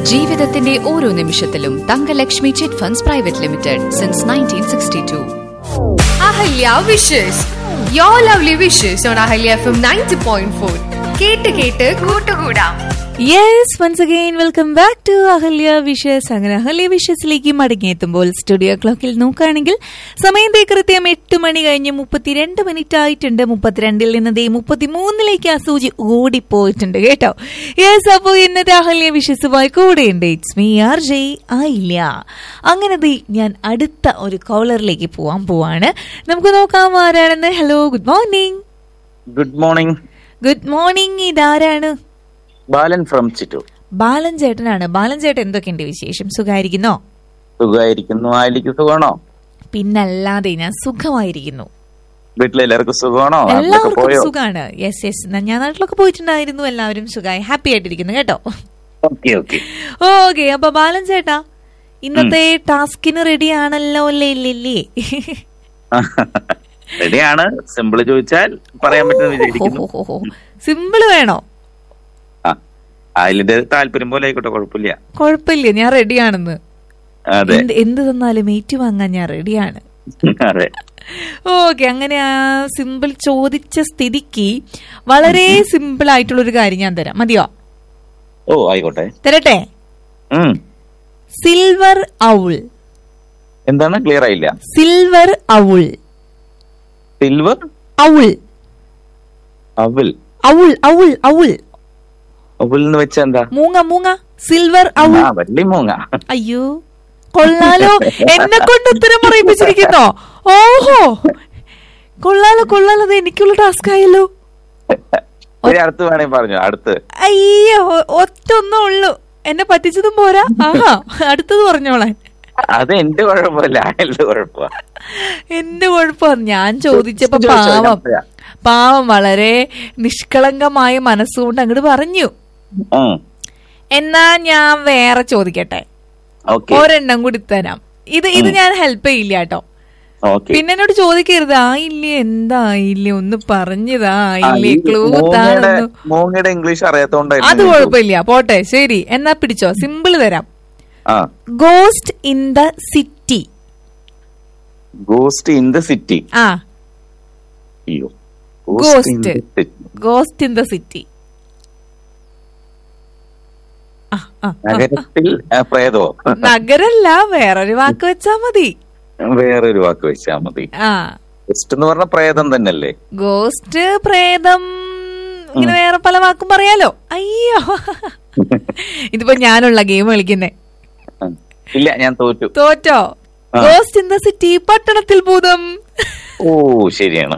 ജീവിതത്തിന്റെ ഓരോ നിമിഷത്തിലും Thankalakshmi chit funds private limited since nineteen sixty two Ahalya wishes yo lovely wishes on Ahalya F M ninety point four കേട്ട് കേട്ട് കൂട്ടുകൂടാം yes once again welcome back to Ahalya wishes അങ്ങനെ Ahalya വിഷസിലേക്ക് മടങ്ങിയെത്തുമ്പോൾ studio ക്ലോക്കിൽ നോക്കുകയാണെങ്കിൽ സമയം ദേ കൃത്യം എട്ട് മണി കഴിഞ്ഞ് മുപ്പത്തിരണ്ട് മിനിറ്റ് ആയിട്ടുണ്ട് മുപ്പത്തിരണ്ടിൽ നിന്ന് ദേ മുപ്പത്തിമൂന്നിലേക്ക് ആ സൂചി ഓടിപ്പോയിട്ടുണ്ട് കേട്ടോ യെസ് അപ്പോൾ ഇന്നത്തെ അഹല്യ വിഷസുമായി കൂടെയുണ്ട് ഇറ്റ്സ് മീ ആർ ജെ ആയില്ല അങ്ങനെ ദേ ഞാൻ അടുത്ത ഒരു കോളറിലേക്ക് പോവാൻ പോവാണ് നമുക്ക് നോക്കാം ആരാണെന്ന് hello good morning good morning good morning ഇതാരാണ് ബാലൻ ഫ്രം ചിറ്റൂർ ബാലൻ ചേട്ടനാണ് ബാലൻ ചേട്ടൻ എന്തൊക്കെയുണ്ട് വിശേഷം സുഖമായിരിക്കുന്നോ സുഖമായിരിക്കുന്നു ആലിക്ക് സുഖമാണോ പിന്നല്ലാതെ ഞാൻ സുഖമായിരിക്കുന്നു വീട്ടിലെല്ലാവർക്കും സുഖമാണോ നാട്ടിലൊക്കെ എല്ലാവർക്കും പോയോ സുഖാണ് യെസ് യെസ് ഞാൻ നാട്ടിലൊക്കെ പോയിട്ടുണ്ടായിരുന്നു എല്ലാവരും സുഖമായി ഹാപ്പി ആയിട്ടിരിക്കുന്നു കേട്ടോ ഓക്കെ ഓക്കെ ഓക്കെ അപ്പൊ ബാലൻ ചേട്ടാ ഇന്നത്തെ ടാസ്കിന് റെഡി ആണല്ലോ അല്ലേ ഇല്ലേ റെഡിയാണ് സിമ്പിൾ ചോദിച്ചാൽ പറയാൻ പറ്റുമെന്ന് വിചാരിക്കുന്നു സിമ്പിള് വേണോ ആ അതിന്റെ താല്പര്യം പോലെ ആയിക്കോട്ടെ കുഴപ്പമില്ല കുഴപ്പമില്ല ഞാൻ റെഡിയാണെന്ന് അതെ എന്ത് എന്ത് തന്നാലും ഏറ്റു വാങ്ങാൻ ഞാൻ റെഡിയാണ് അതെ ഓക്കെ അങ്ങനെ ആ സിമ്പിൾ ചോദിച്ച സ്ഥിതിക്ക് വളരെ സിമ്പിൾ ആയിട്ടുള്ള ഒരു കാര്യം ഞാൻ തരാം മതിയോ ഓ ആയിക്കോട്ടെ തരട്ടെ ഉം സിൽവർ ഔൾ എന്താണ് ക്ലിയർ ആയില്ല സിൽവർ ഔൾ സിൽവർ ഔൾ അവൽ ഔൾ ഔൾ ഔൾ അവൽ എന്ന് വെച്ചാ എന്താ മൂങ്ങ മൂങ്ങ സിൽവർ ഔൾ ആ വള്ളി മൂങ്ങ അയ്യോ കൊള്ളാലോ എന്നെ കൊണ്ട് ഉത്തരം പറയിപ്പിച്ചിരിക്കുന്നോ ഓഹോ കൊള്ളാലോ കൊള്ളാലോ അത് എനിക്കുള്ള ടാസ്ക് ആയല്ലോ ഒരു അടുത്ത് വേണേ പറഞ്ഞു അടുത്ത് അയ്യോ ഒറ്റ ഒന്നും ഉള്ളു എന്നെ പറ്റിച്ചതും പോരാ ആഹാ അടുത്തത് പറഞ്ഞോളാൻ അത് എന്റെ കുഴപ്പമില്ല അയാളുടെ കുഴപ്പമാ എന്റെ കുഴപ്പം ഞാൻ ചോദിച്ചപ്പോ ചോദിച്ചോ, പാവം അതിനകത്ത്. പാവം വളരെ നിഷ്കളങ്കമായ മനസ്സുകൊണ്ട് അങ്ങോട്ട് പറഞ്ഞു ഉം എന്നാ ഞാൻ വേറെ ചോദിക്കട്ടെ ഓക്കെ ഒരെണ്ണം കൂടി തരാം ഇത് ഇത് ഞാൻ ഹെൽപ്പ് ചെയ്യില്ല കേട്ടോ ഓക്കെ പിന്നെ എന്നോട് ചോദിക്കരുത് ആയില്ലേ എന്താ ആയില്ലേ ഒന്ന് പറഞ്ഞതാ ആയില്ലേ ക്ലൂ മൂങ്ങയുടെ താണെന്നു മൂങ്ങയുടെ ഇംഗ്ലീഷ് അത് അറിയാത്തോണ്ടായിരുന്നു കുഴപ്പമില്ല പോട്ടെ ശരി എന്നാ പിടിച്ചോ സിമ്പിൾ തരാം ആ ghost in the city ghost in the city ആ അയ്യോ Ghost. in the city. Ghost in the city നഗരത്തിൽ ആ, പ്രേതോ നഗരല്ല വേറൊരു വാക്ക് വെച്ചാ മതി വേറൊരു വാക്ക് വെച്ചാ മതി ആ ഗോസ്റ്റ് എന്ന് പറഞ്ഞ പ്രേതം തന്നെയല്ലേ ഗോസ്റ്റ് പ്രേതം ഇങ്ങനെ വേറെ പല വാക്കും പറയാലോ അയ്യോ ഇതിപ്പോ ഞാനുള്ള ഗെയിം കളിക്കുന്നേ ഉം. ഇല്ല ഞാൻ തോറ്റു തോറ്റോ ആ. ഗോസ്റ്റ് ഇൻ ദ സിറ്റി പട്ടണത്തിൽ ഭൂതം ഓ ശരിയാണ്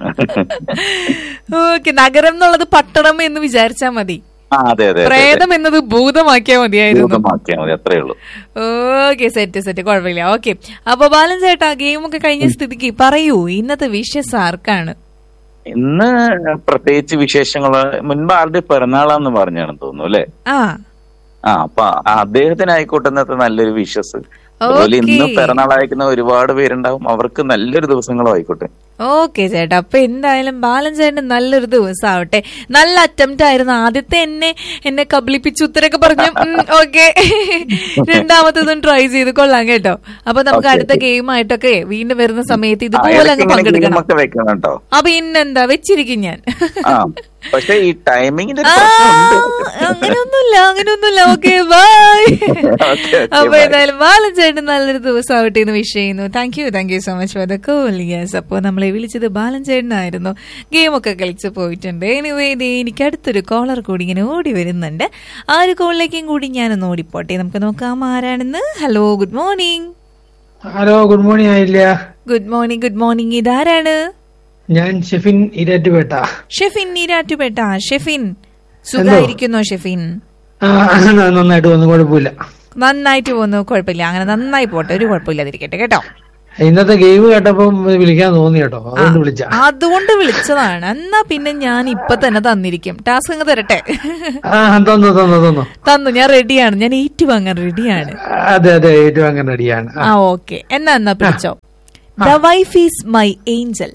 ഓക്കെ നഗരം എന്നുള്ളത് പട്ടണം എന്ന് വിചാരിച്ചാ മതി ആ അതെ അതെ, അതെ അതെ പ്രേതം എന്നത് ഭൂതമാക്കിയാ മതിയായിരുന്നു ഭൂതമാക്കിയാ മതി അത്രേ ഉള്ളൂ ഓക്കെ സെറ്റ് സെറ്റ് കുഴപ്പമില്ല ഓക്കെ അപ്പൊ ബാലൻ ചേട്ടാ ഗെയിം ഒക്കെ കഴിഞ്ഞ സ്ഥിതിക്ക് പറയൂ ഇന്നത്തെ വിഷസ് ആർക്കാണ് ഇന്ന് പ്രത്യേകിച്ച് വിശേഷങ്ങള് മുൻപ് ആരുടെ പിറന്നാളാന്ന് പറഞ്ഞാണെന്ന് തോന്നുന്നു അല്ലെ ആ ആ അപ്പൊ അദ്ദേഹത്തിനായിക്കോട്ടെ ഇന്നത്തെ നല്ലൊരു വിശ്വസ് അതുപോലെ ഇന്ന് Okay. പിറന്നാളായിരിക്കുന്ന ഒരുപാട് പേരുണ്ടാവും അവർക്ക് നല്ലൊരു ദിവസങ്ങളും ആയിക്കോട്ടെ ഓക്കെ ചേട്ടാ അപ്പൊ എന്തായാലും ബാലൻ ചേട്ടൻ നല്ലൊരു ദിവസം ആവട്ടെ നല്ല അറ്റംപ്റ്റ് ആയിരുന്നു ആദ്യത്തെ എന്നെ എന്നെ കബളിപ്പിച്ച് ഉത്തരൊക്കെ പറഞ്ഞു ഓക്കെ രണ്ടാമത്തതും ട്രൈ ചെയ്ത് കൊള്ളാം കേട്ടോ അപ്പൊ നമുക്ക് Okay, അടുത്ത okay. ഗെയിം ആയിട്ടൊക്കെ വീണ്ടും വരുന്ന സമയത്ത് ആ, ഇതുപോലെ ഇടയ്ക്ക് അങ്ങ് ഇങ്ങനെ പങ്കെടുക്കണം ഗെയിമൊക്കെ വെക്കണം കേട്ടോ ആ പിന്നെന്താ വെച്ചിരിക്കും ഞാൻ ആ പക്ഷെ ഈ ടൈമിങ്ങിന്റെ ആ, അങ്ങനെയൊന്നുമില്ല അങ്ങനെയൊന്നുമില്ല ഓക്കെ ബൈ Okay, okay, അപ്പൊ bye. ഏതായാലും ബാലൻ ചേട്ടൻ നല്ലൊരു ദിവസം ആവട്ടെ എന്ന് വിഷ് ചെയ്യുന്നു thank you thank you so much for the call yes അപ്പോൾ നമ്മളെ വിളിച്ചത് ബാലൻ ചേട്ടനായിരുന്നു ഗെയിമൊക്കെ കളിച്ച് പോയിട്ടുണ്ട് എനിവേ ദേ എനിക്ക് അടുത്തൊരു കോളർ കൂടി ഇങ്ങനെ ഓടി വരുന്നുണ്ട് ആ ഒരു കോളിലേക്കും കൂടി ഞാനൊന്ന് ഓടിപ്പോട്ടെ നമുക്ക് നോക്കാം ആരാണെന്ന് hello good morning hello good morning ആയില്ല ഗുഡ് മോർണിംഗ് ഗുഡ് മോർണിംഗ് ഇതാരാണ് ഞാൻ ഷെഫിൻ ഇരാറ്റുപേട്ട ഷെഫിൻ നീരാറ്റുപേട്ട ഷെഫിൻ സുഖായിരിക്കുന്നോ ഷെഫിൻ ആ, നന്നായിട്ട് വന്നു കുഴപ്പമില്ല നന്നായിട്ട് പോകുന്നു കുഴപ്പമില്ല അങ്ങനെ നന്നായി പോട്ടെ ഒരു കുഴപ്പമില്ലാതിരിക്കട്ടെ കേട്ടോ ഇന്നത്തെ ഗെയിം കേട്ടപ്പം വിളിക്കാൻ തോന്നി കേട്ടോ അതുകൊണ്ട് വിളിച്ച അതുകൊണ്ട് വിളിച്ചതാണ് എന്നാ പിന്നെ ഞാൻ ഇപ്പൊ തന്നെ തന്നിരിക്കും ടാസ്ക് അങ്ങ് തരട്ടെ ആ തന്നു തന്നു തന്നു തന്നു ഞാൻ റെഡിയാണ് ഞാൻ ഏറ്റുവാങ്ങാൻ റെഡിയാണ് അതെ അതെ ഏറ്റവും അങ്ങനെ റെഡിയാണ് ആ ഓക്കെ എന്നാ എന്നാ പിടിച്ചോ the wife is my angel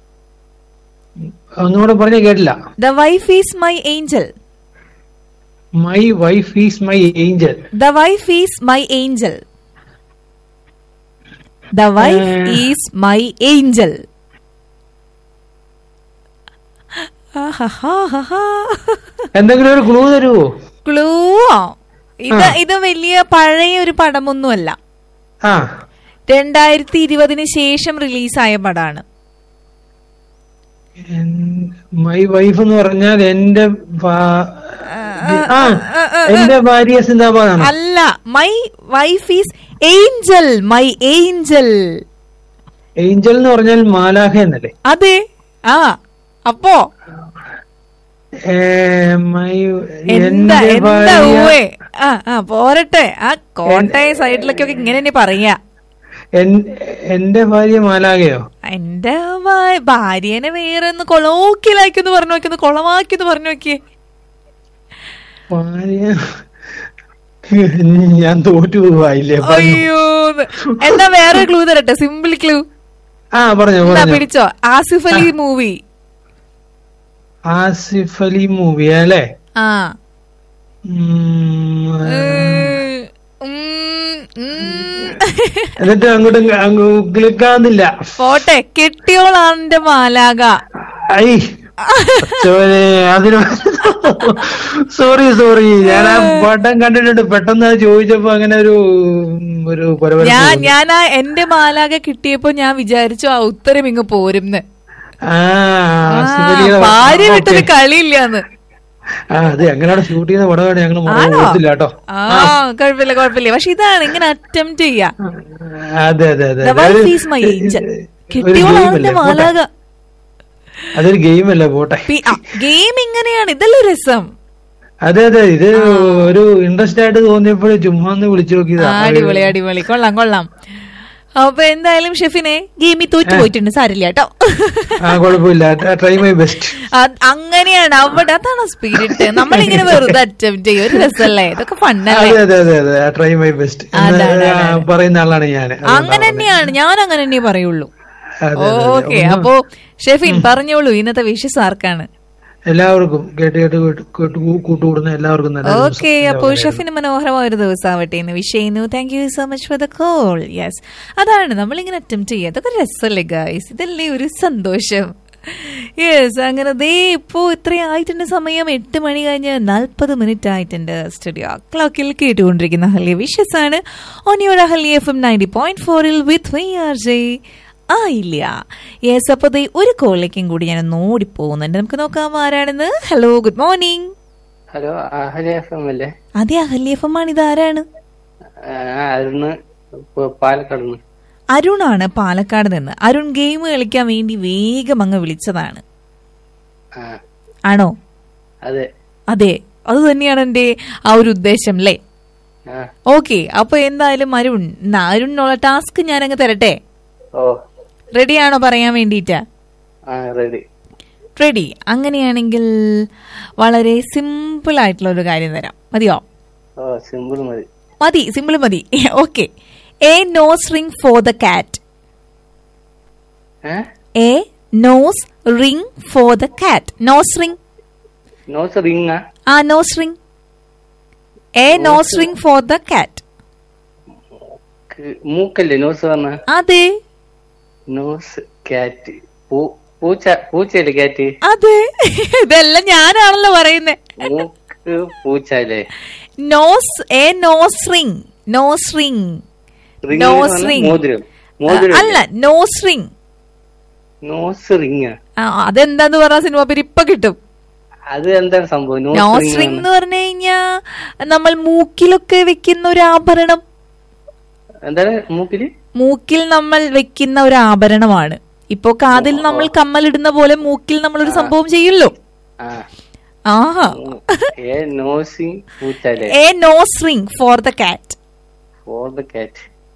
ഒന്നുകൂടെ പറഞ്ഞ കേട്ടില്ല the wife is my angel my wife is my angel the wife is my angel the wife ഏ. ഈസ് മൈ ഏഞ്ചൽ എന്തെങ്കിലും ഒരു ക്ലൂ തരുവോ ക്ലൂ ഇത് ഇത് വലിയ പഴയ ഒരു പടമൊന്നുമല്ല ആ രണ്ടായിരത്തി ഇരുപതിന് ശേഷം റിലീസായ പടാണ് മൈ വൈഫ് എന്ന് പറഞ്ഞാൽ എന്റെ ഭാ- ആ എന്റെ ഭാര്യ സിന്ദാബാദാണ് അല്ല my wife is angel my angel angel എന്ന് പറഞ്ഞാൽ മാലാഖ എന്നല്ലേ അതെ ആ അപ്പോ ഏ, മൈ എന്താ എന്റെ എന്താ ഭാര്യ ഊവേ ആ ആ പോരട്ടെ ആ കോട്ടയം സൈഡിലൊക്കെ ഇങ്ങനെ തന്നെ പറയാ എൻ- എന്റെ ഭാര്യ മാലാഖയോ എന്റെ ഭാ- ഭാര്യനെ വേറെ ഒന്ന് കൊളോക്കിലാക്കിന്ന് പറഞ്ഞു നോക്കി ഒന്ന് കൊളമാക്കിന്ന് പറഞ്ഞു നോക്കിയേ ഭാര്യ ഞാൻ തോറ്റു പോവായില്ലേ പറഞ്ഞു അയ്യോ ന്ന്. എന്നാ വേറെ ക്ലൂ തരട്ടെ സിമ്പിൾ ക്ലൂ ആ പറഞ്ഞു എന്നാ പറഞ്ഞു പിടിച്ചോ ആസിഫ് അലി മൂവി ആസിഫ് അലി മൂവി അല്ലേ ആ ഉം, ഉം, ഉം. എന്നിട്ട് അങ്ങോട്ടും അങ്ങ് ക്ലിക്കാകുന്നില്ല പോട്ടെ കെട്ടിയോളാന്റെ മാലാക ഐ ചോരെ അതിന് സോറി സോറി ഞാൻ ആ പടം കണ്ടിട്ടുണ്ട് പെട്ടെന്ന് അത് ചോദിച്ചപ്പോ അങ്ങനെ ഒരു ഒരു പരപരപ്പ് ഞാൻ തോന്നി. ഞാൻ ആ എന്റെ മാലാക കിട്ടിയപ്പോ ഞാൻ വിചാരിച്ചു ആ ഉത്തരം ഇങ്ങ് പോരുന്ന് ആ ആ, ആസിഫ് അലിയുടെ ഭാര്യ ഓക്കേ. വിട്ടൊരു കളിയില്ലാന്ന് ആ അതെ അങ്ങനെയാണ് ഷൂട്ട് ചെയ്യുന്ന പടമാണ് ഞങ്ങൾ ആണോ ഓർത്തില്ല കേട്ടോ ആ കുഴപ്പമില്ല കുഴപ്പമില്ല പക്ഷെ ഇതാണ് ഇങ്ങനെ അറ്റംപ്റ്റ് ചെയ്യാ അതെ അതെ അതെ The അതൊരു- wife is my angel. ഒരു കെട്ടിയോളാന്റെ ഗെയിമല്ലേ പോട്ടെ മാലാക അതൊരു ഗെയിം അല്ലേ പോട്ടെ ഗെയിം ഇങ്ങനെയാണ് ഇതല്ലേ രസം അതെ അതെ ഇത് ഒരു ഇൻട്രസ്റ്റ് ആയിട്ട് തോന്നിയപ്പോഴേ ചുമ്മാ ഒന്ന് വിളിച്ചു നോക്കിയതാ ആ, അടിപൊളി അടിപൊളി കൊള്ളാം കൊള്ളാം അപ്പൊ എന്തായാലും ഷെഫിനെ ഗെയിമിൽ തോറ്റു പോയിട്ടുണ്ട് സാരില്ല കേട്ടോ ആ കുഴപ്പമില്ല ട്രൈ മൈ ബെസ്റ്റ് അത് അങ്ങനെയാണ് അവിടെ അതാണ് സ്പിരിറ്റ് നമ്മളിങ്ങനെ വെറുതെ അറ്റംപ്റ്റ് ചെയ്യും ഒരു രസമല്ലേ ഇതൊക്കെ ഫണ്ണല്ലേ അതെ അതെ അതെ അതെ ട്രൈ മൈ ബെസ്റ്റ് അതാണ്, അതാണ്. പറയുന്ന ആളാണ് ഞാൻ അങ്ങനെ തന്നെയാണ് ഞാൻ അങ്ങനെ തന്നെ പറയുള്ളൂ അതെ, അതെ, അതെ. ഓക്കെ അപ്പോ ഷെഫിൻ പറഞ്ഞോളൂ ഇന്നത്തെ വിഷസ് ആർക്കാണ് എല്ലാവർക്കും കേട്ട് കേട്ട് കേട്ട് കേട്ട് കൂ- കൂട്ടുകൂടുന്ന എല്ലാവർക്കും നല്ല ദിവസം. ഓക്കെ അപ്പോ ഷെഫിന് മനോഹരമായ ഒരു ദിവസമാവട്ടെ എന്ന് വിഷ് ചെയ്യുന്നു thank you so much for the call yes അതാണ് നമ്മളിങ്ങനെ അറ്റംപ്റ്റ് ചെയ്യുക അതൊക്കെ രസമല്ലേ ഗായ്സ് ഇതല്ലേ ഒരു സന്തോഷം യെസ് അങ്ങനെ ദേ ഇപ്പോ ഇത്രയും ആയിട്ടുണ്ട് സമയം എട്ട് മണി കഴിഞ്ഞ് നാൽപ്പത് മിനിറ്റ് ആയിട്ടുണ്ട് സ്റ്റുഡിയോ ക്ലോക്കിൽ കേട്ടുകൊണ്ടിരിക്കുന്ന ഹല്യ വിഷസ് ആണ് ഓണിയോടെ Ahalya F M ninety point ഫോറിൽ വിത്ത് വൈ ആർ ജെ ആ ഇല്ല യെസ് അപ്പൊ ദേ ഒരു കോളിലേക്കും കൂടി ഞാൻ ഒന്ന് ഓടിപ്പോകുന്നുണ്ട് നമുക്ക് നോക്കാം ആരാണെന്ന് hello good morning hello Ahalya F M അല്ലേ അതെ അഹല്യഫമാണ് ഇത് ആരാണ് ആ, അരുണ് ഇപ്പൊ പാലക്കാട് നിന്ന് അരുണാണ് പാലക്കാട് നിന്ന് അരുൺ ഗെയിം കളിക്കാൻ വേണ്ടി വേഗം അങ്ങ് വിളിച്ചതാണ് ആ ആണോ അതെ അതെ അത് തന്നെയാണ് എന്റെ ആ ഒരു ഉദ്ദേശം അല്ലേ ആ ഓക്കെ അപ്പൊ എന്തായാലും അരുൺ എന്നാ അരുണിനുള്ള ടാസ്ക് ഞാൻ അങ്ങ് തരട്ടെ ഓ റെഡിയാണോ പറയാൻ വേണ്ടിയിട്ട് ആ റെഡി റെഡി അങ്ങനെയാണെങ്കിൽ വളരെ സിമ്പിൾ ആയിട്ടുള്ള ഒരു കാര്യം തരാം മതിയോ ഓ സിമ്പിൾ മതി മതി സിമ്പിൾ മതി okay a nose ring for the cat ഏ a nose ring for the cat nose ring nose ring ആ nose ring a nose ring for the cat മൂക്കല്ലേ നോസ് പറഞ്ഞ അതെ നോസ് കാറ്റ് പൂച്ച പൂച്ചയല്ലേ കാറ്റ് അതെ ഇതെല്ലാം ഞാനാണല്ലോ പറയുന്നത് മൂക്ക് പൂച്ച അല്ലേ nose a nose ring nose ring ring nose ring മോതിരം മോതിരം അല്ല നോസ് റിംഗ് നോസ് റിംഗ് ആ അതെന്താന്ന് പറഞ്ഞ സിനിമ പേര് ഇപ്പൊ കിട്ടും അത് എന്താണ് സംഭവം നോസ് നോസ് റിംഗ് റിംഗ് എന്ന് പറഞ്ഞു കഴിഞ്ഞാ നമ്മൾ മൂക്കിലൊക്കെ വെക്കുന്ന ഒരു ആഭരണം എന്താണ് മൂക്കില് മൂക്കിൽ നമ്മൾ വെക്കുന്ന ഒരു ആഭരണമാണ് ഇപ്പോ കാതിൽ നമ്മൾ കമ്മലിടുന്ന പോലെ മൂക്കിൽ നമ്മൾ ഒരു സംഭവം ചെയ്യല്ലോ ആ ആഹാ ഏ നോസിങ് പൂച്ച അല്ലേ a nose ring for the cat for the cat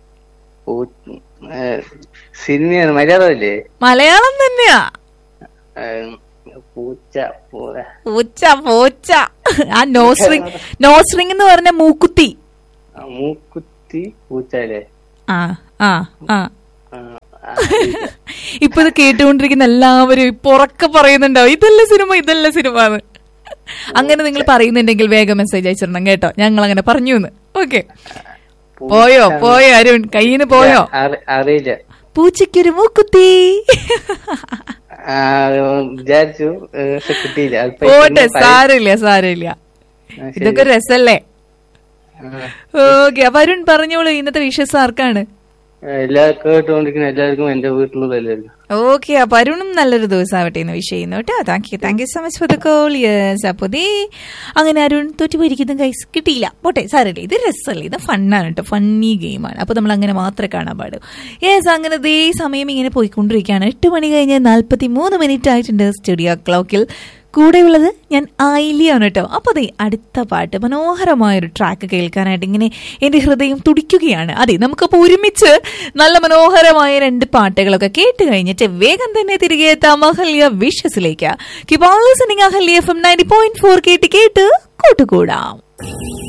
സിനിമയാണ് മലയാളമല്ലേ മലയാളം തന്നെയാ ഏം, പൂച്ച പൂ- പൂച്ച പൂച്ച ആ നോസ് റിംഗ് നോസ് റിംഗ് എന്ന് പറഞ്ഞ മൂക്കുത്തി ആ, മൂക്കുത്തി പൂച്ച അല്ലേ ആ ആ ആ ആ, ആ, ഇപ്പൊ ഇത് കേട്ടുകൊണ്ടിരിക്കുന്ന എല്ലാവരും ഇപ്പൊ ഉറക്കെ പറയുന്നുണ്ടാവും ഇതല്ല സിനിമ ഇതല്ല സിനിമ എന്ന് അങ്ങനെ നിങ്ങൾ പറയുന്നുണ്ടെങ്കിൽ വേഗം മെസ്സേജ് അയച്ചിടണം കേട്ടോ ഞങ്ങൾ അങ്ങനെ പറഞ്ഞു എന്ന് ഓക്കെ പോയോ പോയോ അരുൺ കയ്യിന്ന് പോയോ അറി- അറിയില്ല പൂച്ചയ്ക്കൊരു മൂക്കുത്തി ആ, വിചാരിച്ചു ഏ, പക്ഷെ കിട്ടിയില്ല അത് ഇപ്പൊ പോട്ടെ ഇന്ന് പഴയ- സാരമില്ല സാരമില്ല ആ, ശരി. ഇതൊക്കെ രസല്ലേ ആ, ഓക്കെ അപ്പൊ അരുൺ പറഞ്ഞോളൂ ഇന്നത്തെ വിഷസ് ആർക്കാണ് എല്ലാ കേട്ടുകൊണ്ടിരിക്കുന്ന എല്ലാവർക്കും എന്റെ വീട്ടിലുള്ള എല്ലാവർക്കും ഓക്കെ അപ്പൊ അരുണും നല്ലൊരു ദിവസമാവട്ടെ എന്ന് വിഷ് ചെയ്യുന്നു കേട്ടോ thank you thank you so much for the call yes അപ്പൊ ദേ അങ്ങനെ അരുൺ തോറ്റുപോയിരിക്കുന്ന കൈസ് കിട്ടിയില്ല പോട്ടെ സാരല്ലേ ഇത് രസമല്ലേ ഇത് ഫണ്ണാണ് കേട്ടോ ഫണ്ണി ഗെയിമാണ് അപ്പൊ നമ്മൾ അങ്ങനെ മാത്രമേ കാണാൻ പാടൂ യെസ് അങ്ങനെ ദേ സമയം ഇങ്ങനെ പോയിക്കൊണ്ടിരിക്കുകയാണ് എട്ട് മണി കഴിഞ്ഞ് നാൽപ്പത്തി മൂന്ന് മിനിറ്റ് ആയിട്ടുണ്ട് സ്റ്റുഡിയോ ക്ലോക്കിൽ കൂടെയുള്ളത് ഞാൻ ആയില്യാണ് കേട്ടോ അപ്പൊ അതെ അടുത്ത പാട്ട് മനോഹരമായൊരു ട്രാക്ക് കേൾക്കാനായിട്ട് ഇങ്ങനെ എന്റെ ഹൃദയം തുടിക്കുകയാണ് അതെ നമുക്കപ്പോൾ ഒരുമിച്ച് നല്ല മനോഹരമായ രണ്ട് പാട്ടുകളൊക്കെ കേട്ട് കഴിഞ്ഞിട്ട് വേഗം തന്നെ തിരികെ എത്താം അഹല്യ വിഷസിലേക്ക് കിബാൾ listening Ahalya F M ninety point four കേട്ട് കേട്ട് കൂട്ടുകൂടാം